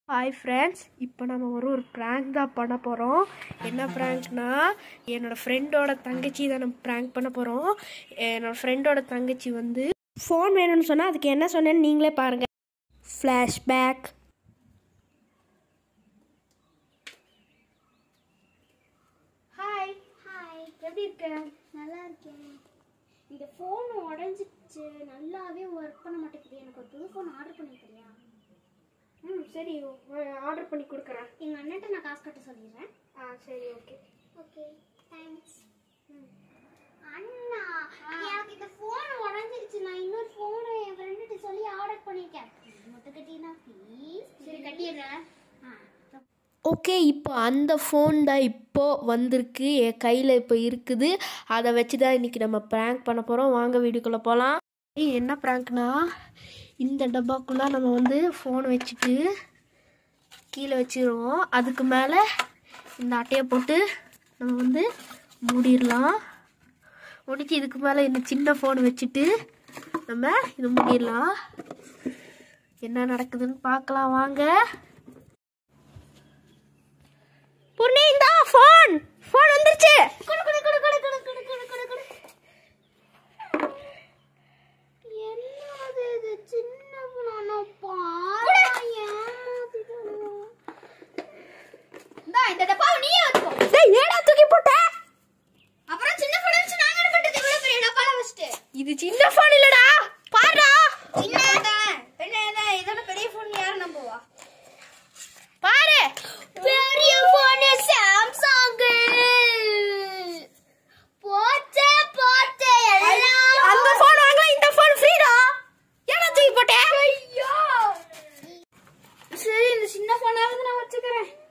hi friends இப்போ நம்ம ஒரு ஒரு ப்ராங்க் தான் பண்ண போகிறோம் என்ன ப்ராங்க்னா என்னோட ஃப்ரெண்டோட தங்கச்சி தான் நம்ம ப்ராங்க் பண்ண போகிறோம் என்னோட ஃப்ரெண்டோட தங்கச்சி வந்து ஃபோன் வேணும்னு சொன்னால் அதுக்கு என்ன சொன்னேன்னு நீங்களே பாருங்கள் ஃப்ளாஷ்பேக் ஹாய் ஹாய் எப்படி இருக்க நல்லா இருக்கேன் இந்த ஃபோன் உடஞ்சிச்சு நல்லாவே ஒர்க் பண்ண மாட்டேங்குது எனக்கு ஒரு புது ஃபோன் ஆர்டர் பண்ணிக்கிறியா ம் சரி ஆர்டர் பண்ணி கொடுக்குறேன் எங்கள் அண்ணன்ட்ட நான் காசு கட்ட சொல்லிடுறேன் ஆ சரி ஓகே ஓகே தேங்க்ஸ் அண்ணா எனக்கு இந்த ஃபோன் உடஞ்சிருச்சு நான் இன்னொரு ஃபோனு என் ஃப்ரெண்டுகிட்ட சொல்லி ஆர்டர் பண்ணியிருக்கேன் மொத்தம் கட்டினா ப்ளீஸ் சரி கட்டிடுறேன் ஆ ஓகே இப்போ அந்த ஃபோன் தான் இப்போ வந்திருக்கு என் கையில் இப்போ இருக்குது அதை வச்சு தான் இன்றைக்கி நம்ம ப்ராங்க் பண்ண போகிறோம் வாங்க வீடியோக்குள்ளே போகலாம் என்ன ப்ராங்க்னா இந்த டப்பாக்குள்ளே நம்ம வந்து ஃபோன் வச்சுட்டு கீழே வச்சிருவோம் அதுக்கு மேலே இந்த அட்டையை போட்டு நம்ம வந்து மூடிடலாம் முடிச்சு இதுக்கு மேலே இந்த சின்ன ஃபோன் வச்சுட்டு நம்ம இது மூடிடலாம் என்ன நடக்குதுன்னு பார்க்கலாம் வாங்க பொண்ணு இந்தா ஃபோன் ஃபோன் வந்துருச்சு குடு குடு குடு குடு குடு குடு குடு குடு குடு என்னது இது சின்ன ஃபோனா பாரு ஏமாத்திட்டானோ இந்தா இந்த டப்பாவை நீயே வச்சுக்கோ டேய் ஏடா தூக்கி போட்ட அப்புறம் சின்ன ஃபோன் வச்சு நாங்க என்ன பண்றது இவ்வளவு பெரிய டப்பால வச்சுட்டு இது சின்ன ஃபோன் இல்லடா பாருடா சின்னதான் பெரிய இதோட பெரிய ஃபோன் யாரு நம்புவா பாரு பெரிய ஃபோன் சாம்சங் போச்சே போச்சே எல்லாம் அந்த ஃபோன் வாங்கலாம் இந்த ஃபோன் ஃப்ரீடா ஏடா தூக்கி போட்ட ஐயோ சரி இந்த சின்ன ஃபோனாவது நான் வச்சுக்கிறேன்